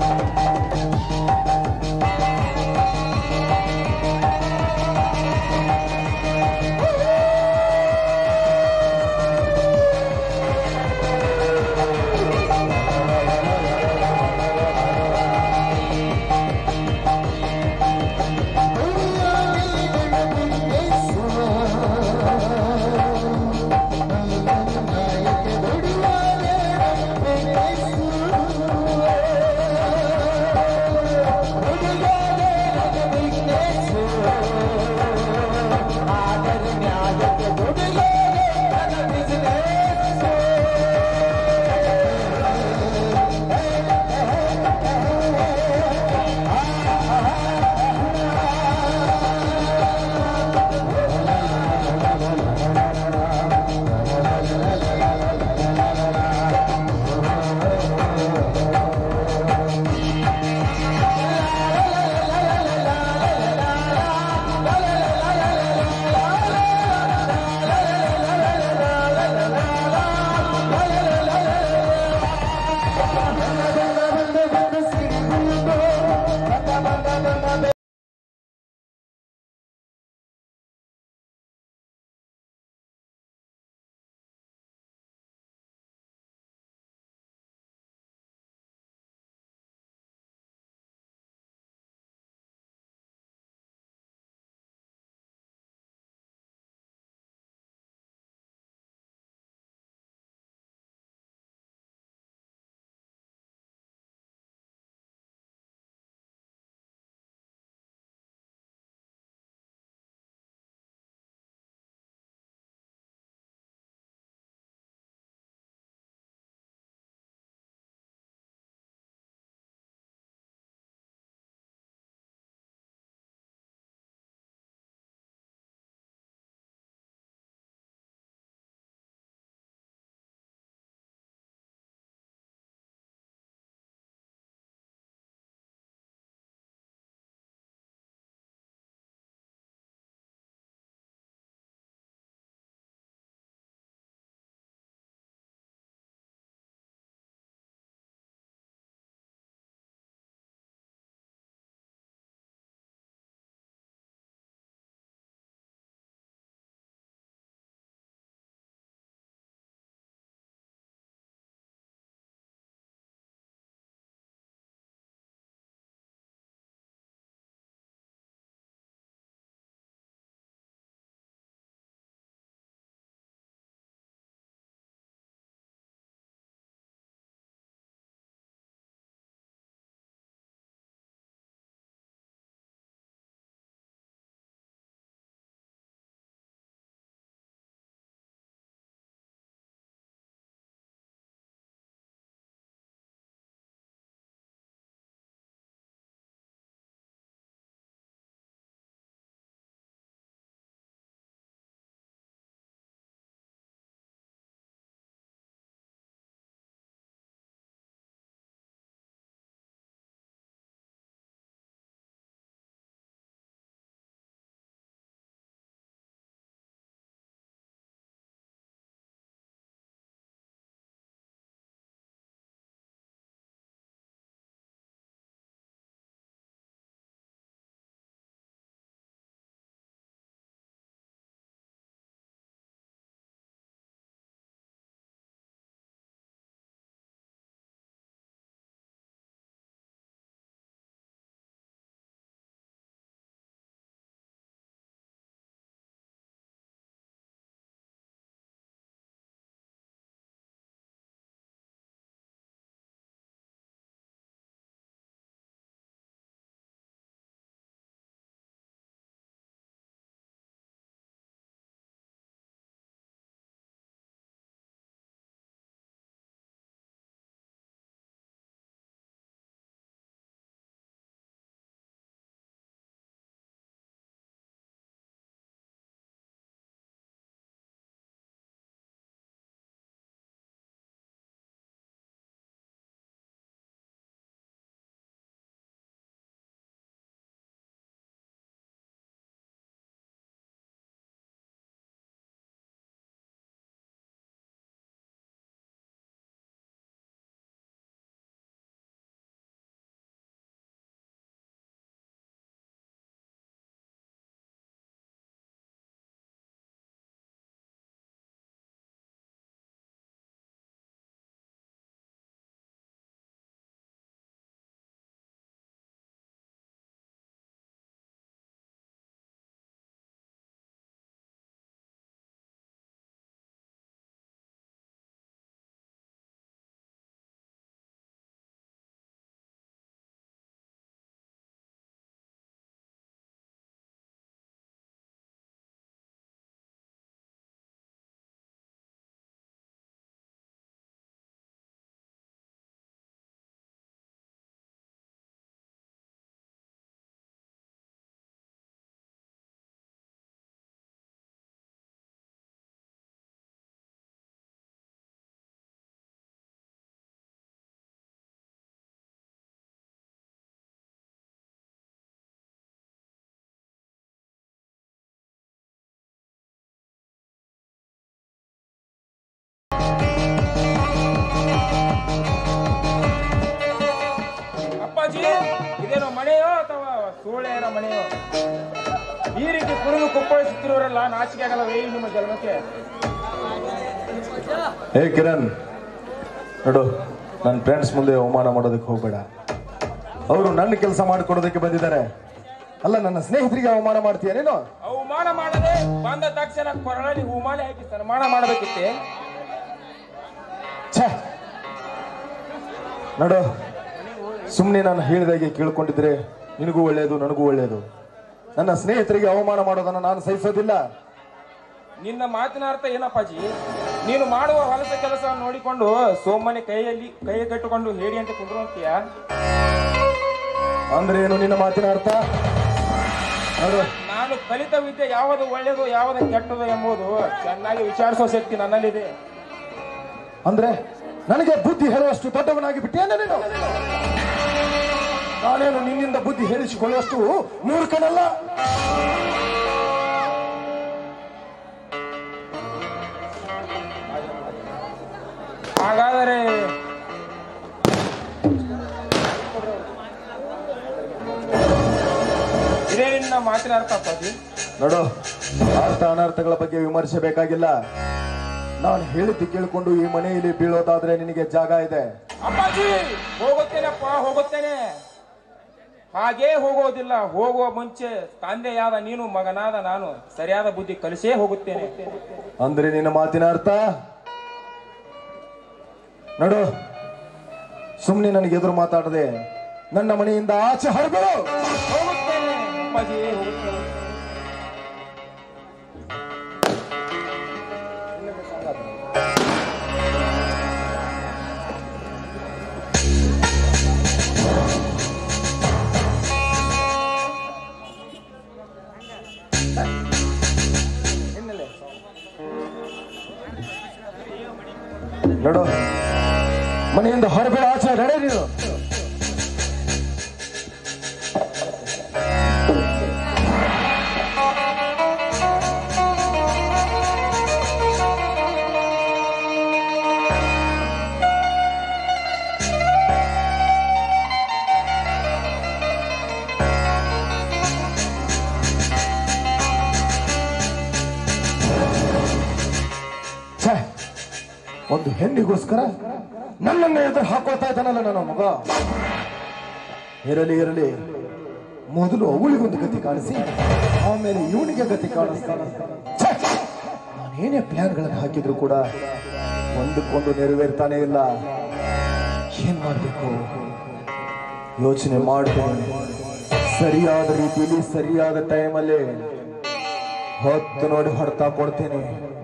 Thank you. ಅಪ್ಪಾಜಿ ಇದೇನೋ ಮನೆಯೋ ಅಥವಾ ಸೂಳೆಯರ ಮನೆಯೋ ಈ ರೀತಿ ಕುರುಡು ಕುಪ್ಪಳಿಸುತ್ತಿರುವರೆಲ್ಲ ನಾಚಿಕೆ ಆಗಲ್ಲವೇ ನಿಮ್ಮ ಜನ್ಮಕ್ಕೆ ಹೇ ಕಿರಣ್ ನೋಡು ನನ್ನ ಫ್ರೆಂಡ್ಸ್ ಮುಂದೆ ಅವಮಾನ ಮಾಡೋದಕ್ಕೆ ಹೋಗ್ಬೇಡ ಅವರು ನನ್ನ ಕೆಲಸ ಮಾಡಿಕೊಡೋದಕ್ಕೆ ಬಂದಿದ್ದಾರೆ ಅಲ್ಲ ನನ್ನ ಸ್ನೇಹಿತರಿಗೆ ಅವಮಾನ ಮಾಡ್ತೀಯ ನೀನು ಅವಮಾನ ಮಾಡದೆ ಬಂದ ತಕ್ಷಣ ಕೊರಳಲ್ಲಿ ಹೂಮಾಲೆ ಹಾಕಿ ಸನ್ಮಾನ ಮಾಡಬೇಕಿತ್ತೆ ಛೇ ನೋಡು ಸುಮ್ಮನೆ ನಾನು ಹೇಳಿದಾಗೆ ಕೇಳ್ಕೊಂಡಿದ್ರೆ ನಿನಗೂ ಒಳ್ಳೆಯದು ನನಗೂ ಒಳ್ಳೆಯದು ನನ್ನ ಸ್ನೇಹಿತರಿಗೆ ಅವಮಾನ ಮಾಡೋದನ್ನ ನಾನು ಸಹಿಸೋದಿಲ್ಲ ನಿನ್ನ ಮಾತಿನ ಅರ್ಥ ಏನಪ್ಪಾಜಿ ನೀನು ಮಾಡುವ ಹೊಲಸ ಕೆಲಸ ನೋಡಿಕೊಂಡು ಸೋಮನೆ ಕೈಯಲ್ಲಿ ಕೈ ಕಟ್ಟಿಕೊಂಡು ಹೇಳಿ ಅಂತ ಕುಂದ್ರಂತೀಯ ಅಂದ್ರೆ ಏನು ನಿನ್ನ ಮಾತಿನ ಅರ್ಥ ನೋಡು ನಾನು ಕಲಿತ ವಿದ್ಯೆ ಯಾವುದು ಒಳ್ಳೆಯದು ಯಾವುದು ಕೆಟ್ಟದು ಎಂಬುದು ಚೆನ್ನಾಗಿ ವಿಚಾರಿಸುವ ಶಕ್ತಿ ನನ್ನಲ್ಲಿದೆ ಅಂದ್ರೆ ನನಗೆ ಬುದ್ಧಿ ಹೇಳುವಷ್ಟು ದೊಡ್ಡವನಾಗಿ ಬಿಟ್ಟೇನೆ ನೀನು ನಾನೇನು ನಿನ್ನಿಂದ ಬುದ್ಧಿ ಹೇಳಿಸಿಕೊಳ್ಳುವಷ್ಟು ಮೂರ್ಖನಲ್ಲ ಹಾಗಾದರೆ ಇದೇ ನಿನ್ನ ಮಾತಿನ ಅರ್ಥ ಅಪ್ಪಾಜಿ ನೋಡು ಅರ್ಥ ಅನರ್ಥಗಳ ಬಗ್ಗೆ ವಿಮರ್ಶೆ ಬೇಕಾಗಿಲ್ಲ ನಾನು ಹೇಳಿದ್ದು ಕೇಳಿಕೊಂಡು ಈ ಮನೆಯಲ್ಲಿ ಬೀಳೋದಾದ್ರೆ ನಿನಗೆ ಜಾಗ ಇದೆ ಅಪ್ಪಾಜಿ ಹೋಗುತ್ತೇನಪ್ಪ ಹೋಗುತ್ತೇನೆ ಹಾಗೇ ಹೋಗೋದಿಲ್ಲ ಹೋಗುವ ಮುಂಚೆ ತಂದೆಯಾದ ನೀನು ಮಗನಾದ ನಾನು ಸರಿಯಾದ ಬುದ್ಧಿ ಕಲಿಸೇ ಹೋಗುತ್ತೇನೆ ಅಂದ್ರೆ ನಿನ್ನ ಮಾತಿನ ಅರ್ಥ ನೋಡು ಸುಮ್ಮನೆ ನನಗೆ ಎದುರು ಮಾತಾಡದೆ ನನ್ನ ಮನೆಯಿಂದ ಆಚೆ ಹೊರಬಿಡು ಹೋಗುತ್ತೇನೆ ಅಪ್ಪಾಜಿ ಹೋಗುತ್ತೇನೆ ನೋಡು ಮನೆಯಿಂದ ಹೊರಬೇಡ ಆಚೆ ನಡೆ ನೀನು ಛೇ, ಒಂದು ಹೆಣ್ಣಿಗೋಸ್ಕರ ನನ್ನನ್ನು ಎದುರು ಹಾಕೊಳ್ತಾ ಇದ್ದಾನಲ್ಲ ನನ್ನ ಮಗ ಇರಲಿ ಇರಲಿ ಮೊದಲು ಅವಳಿಗೊಂದು ಗತಿ ಕಾಣಿಸಿ ಆಮೇಲೆ ಇವನಿಗೆ ಗತಿ ಕಾಣಿಸ್ತಾನೆ ಛೇ, ನಾನೇನೇ ಪ್ಲಾನ್ಗಳನ್ನು ಹಾಕಿದ್ರು ಕೂಡ ಒಂದಕ್ಕೊಂದು ನೆರವೇರ್ತಾನೆ ಇಲ್ಲ ಏನ್ ಮಾಡ್ಬೇಕು ಯೋಚನೆ ಮಾಡ್ತೇನೆ ಸರಿಯಾದ ರೀತಿಯಲ್ಲಿ ಸರಿಯಾದ ಟೈಮಲ್ಲಿ ಹೊತ್ತು ನೋಡಿ ಹೊಡ್ತಾ ಕೊಡ್ತೇನೆ